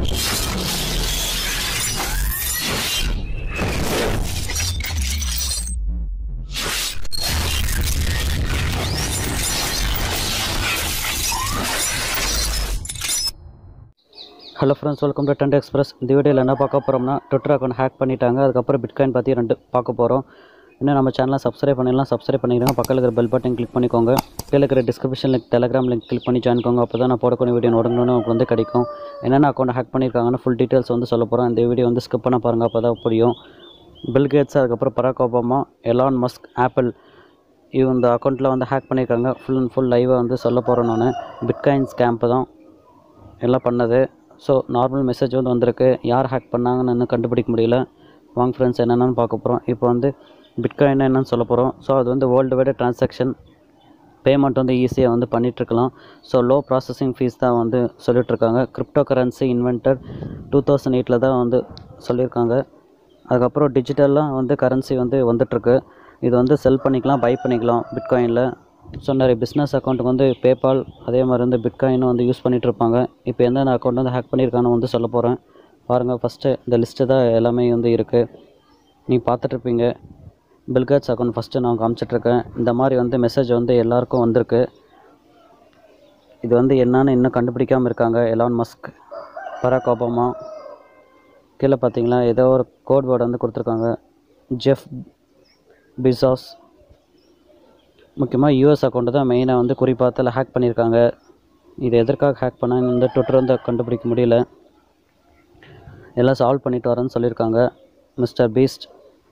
Hello friends welcome to Tent Express இந்த வீடியோவில் என்ன பார்க்க போகிறோம்னா ட்விட்டர் அக்கௌண்ட் ஹேக் பண்ணிட்டாங்க அதுக்கப்புறம் பிட்காயின் பற்றி ரெண்டு பார்க்க போகிறோம் இன்னும் நம்ம சேனலை சப்ஸ்கிரைப் பண்ணிடலாம் சப்ஸ்கிரைப் பண்ணிடுங்க பக்கத்தில் இருக்கிற பெல் பட்டன் கிளிக் பண்ணிக்கோங்க கீழே இருக்கிற description link Telegram link click பண்ணி ஜாயின்கோங்க அப்போ தான் நான் போடக்கூடிய வீடியோ உடனே உங்களுக்கு வந்து கிடைக்கும் என்னென்ன அக்கௌண்ட் ஹேக் பண்ணியிருக்காங்கன்னு ஃபுல் டீட்டெயில்ஸ் வந்து சொல்ல போகிறோம் இந்த வீடியோ வந்து ஸ்கிப் பண்ண பாருங்கள் அப்போ தான் புரியும் பில் கேட்ஸ் அதுக்கப்புறம் Barack Obama Elon Musk Apple இவங்க இந்த அக்கௌண்ட்டில் வந்து ஹேக் பண்ணியிருக்காங்க ஃபுல் அண்ட் ஃபுல் லைவாக வந்து சொல்ல போகிறேன் நான் பிட்காயின் ஸ்கேம்ப்பு தான் எல்லாம் பண்ணது ஸோ நார்மல் மெசேஜ் வந்து வந்திருக்கு யார் ஹேக் பண்ணாங்கன்னு இன்னும் கண்டுபிடிக்க முடியல வாங்க ஃப்ரெண்ட்ஸ் என்னென்னு பார்க்க போகிறோம் இப்போ வந்து பிட்காயின் என்னன்னு சொல்ல போகிறோம் ஸோ அது வந்து வேர்ல்டு வைடு டிரான்சாக்ஷன் பேமெண்ட் வந்து ஈஸியாக வந்து பண்ணிகிட்ருக்கலாம் ஸோ லோ ப்ராசஸிங் ஃபீஸ் தான் வந்து சொல்லிகிட்ருக்காங்க cryptocurrency inventor two thousand எயிட்டில் தான் வந்து சொல்லியிருக்காங்க அதுக்கப்புறம் டிஜிட்டலாக வந்து கரன்சி வந்து வந்துட்டுருக்கு இது வந்து செல் பண்ணிக்கலாம் பை பண்ணிக்கலாம் பிட்காயினில் ஸோ நிறைய பிஸ்னஸ் அக்கௌண்ட்டுக்கு வந்து பேபால் அதே மாதிரி வந்து பிட்காயினும் வந்து யூஸ் பண்ணிகிட்டு இருப்பாங்க இப்போ எந்தெந்த அக்கௌண்ட் வந்து ஹேக் பண்ணியிருக்கான்னு வந்து சொல்ல போகிறேன் பாருங்கள் ஃபஸ்ட்டு இந்த லிஸ்ட்டு தான் எல்லாமே வந்து இருக்குது நீ பார்த்துட்ருப்பீங்க பில்கேட்ஸ் அக்கௌண்ட் ஃபஸ்ட்டு நான் காமிச்சிட்ருக்கேன் இந்த மாதிரி வந்து மெசேஜ் வந்து எல்லாருக்கும் வந்திருக்கு இது வந்து என்னன்னு இன்னும் கண்டுபிடிக்காமல் இருக்காங்க எலான் மஸ்க் பராக் ஒபாமா கீழே பார்த்தீங்களா ஏதோ ஒரு கோட் வேர்டு வந்து கொடுத்துருக்காங்க ஜெஃப் பிசாஸ் முக்கியமாக யூஎஸ் அக்கௌண்ட்டு தான் மெயினாக வந்து குறிப்பாத்தில் ஹேக் பண்ணியிருக்காங்க இது எதற்காக ஹேக் பண்ணாங்க இந்த ட்விட்டர் வந்து கண்டுபிடிக்க முடியல எல்லாம் சால்வ் பண்ணிட்டு வரேன்னு சொல்லியிருக்காங்க Mr Beast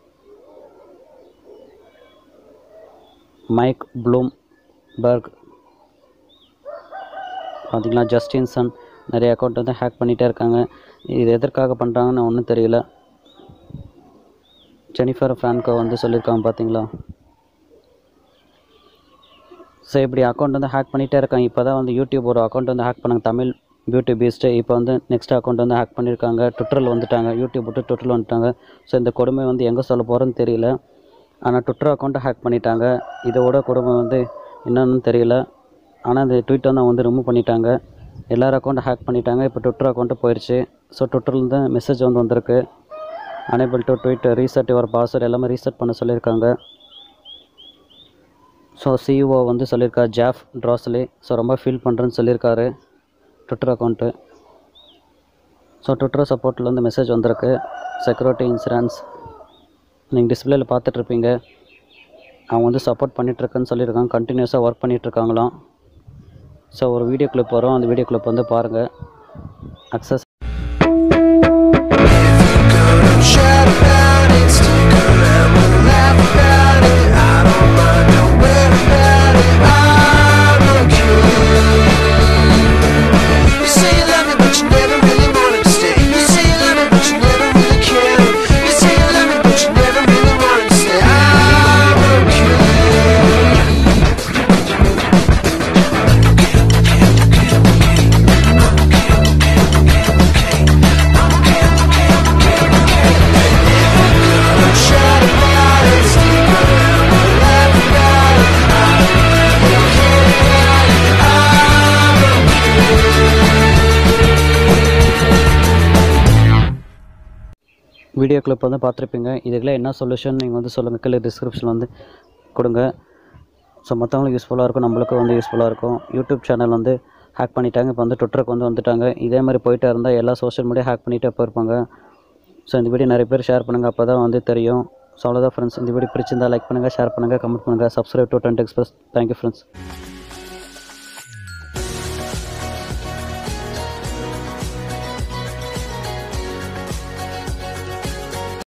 Mike Bloomberg பார்த்தீங்களா ஜஸ்டின்சன் நிறைய அக்கௌண்ட் வந்து ஹேக் பண்ணிகிட்டே இருக்காங்க இது எதற்காக பண்ணுறாங்கன்னு ஒன்றும் தெரியல ஜெனிஃபர் ஃப்ரான்கோ வந்து சொல்லியிருக்காங்க பார்த்தீங்களா ஸோ இப்படி அக்கௌண்ட் வந்து ஹேக் பண்ணிகிட்டே இருக்காங்க இப்போ தான் வந்து யூடியூப் ஒரு அக்கௌண்ட் வந்து ஹேக் பண்ணாங்க தமிழ் பியூட்டி பீஸ்ட்டு இப்போ வந்து நெக்ஸ்ட் அக்கௌண்ட் வந்து ஹேக் பண்ணியிருக்காங்க ட்விட்டரில் வந்துட்டாங்க யூடியூப் விட்டு ட்விட்டரில் வந்துட்டாங்க ஸோ இந்த கொடுமை வந்து எங்கே சொல்ல போகிறேன்னு தெரியல ஆனால் ட்விட்டர் அக்கௌண்ட்டை ஹேக் பண்ணிட்டாங்க இதோட கொடுமை வந்து என்னன்னு தெரியல ஆனால் இந்த ட்வீட் வந்து அவங்க வந்து ரிமூவ் பண்ணிட்டாங்க எல்லார் அக்கௌண்ட்டை ஹேக் பண்ணிட்டாங்க இப்போ ட்விட்டர் அக்கௌண்ட்டு போயிடுச்சு ஸோ ட்விட்டர்லேருந்து மெசேஜ் வந்து வந்திருக்கு unable to tweet reset your password எல்லாமே ரீசெட் பண்ண சொல்லியிருக்காங்க ஸோ சிஇஓ வந்து சொல்லியிருக்காரு ஜாஃப் ட்ராஸ்லி ஸோ ரொம்ப ஃபீல் பண்ணுறேன்னு சொல்லியிருக்காரு ட்விட்டர் அக்கௌண்ட்டு ஸோ ட்விட்டர் சப்போர்ட்டில் வந்து மெசேஜ் வந்திருக்கு செக்யூரிட்டி இன்சூரன்ஸ் நீங்கள் டிஸ்பிளேயில் பார்த்துட்ருப்பீங்க அவங்க வந்து சப்போர்ட் பண்ணிகிட்ருக்குன்னு சொல்லியிருக்காங்க கண்டினியூஸாக ஒர்க் பண்ணிகிட்ருக்காங்களாம் ஸோ ஒரு வீடியோ கிளிப் வரும் அந்த வீடியோ கிளிப் வந்து பாருங்கள் access Chat about it, stick around, we'll laugh about it. I don't mind, don't worry about it. I'm okay. You say you love me, but you never really wanted to stay. You say you love me, but you never really cared. You say you love me, but you never really wanted to stay. I'm okay. Chat about it, stick around, we'll laugh about it. I don't really care about it. I'm video clip வந்து பார்த்துருப்பீங்க இதுக்கெல்லாம் என்ன solution நீங்கள் வந்து சொல்லுங்கள் கீழே description வந்து கொடுங்க ஸோ மற்றவங்களுக்கு யூஸ்ஃபுல்லாக இருக்கும் நம்மளுக்கும் வந்து யூஸ்ஃபுல்லாக இருக்கும் யூடியூப் சேனல் வந்து ஹேக் பண்ணிட்டாங்க இப்போ வந்து ட்விட்டருக்கு வந்து வந்துட்டாங்க இதே மாதிரி போயிட்டே இருந்தால் எல்லா சோஷியல் மீடியா ஹேக் பண்ணிகிட்டே போயிருப்பாங்க ஸோ இந்த வீடியோ நிறைய பேர் ஷேர் பண்ணுங்கள் அப்போ தான் வந்து தெரியும் ஸோ அவ்வளோதான் ஃப்ரெண்ட்ஸ் இந்த வீடியோ பிடிச்சிருந்தா லைக் பண்ணுங்கள் ஷேர் பண்ணுங்கள் கமெண்ட் பண்ணுங்கள் subscribe to Tent Express thank you friends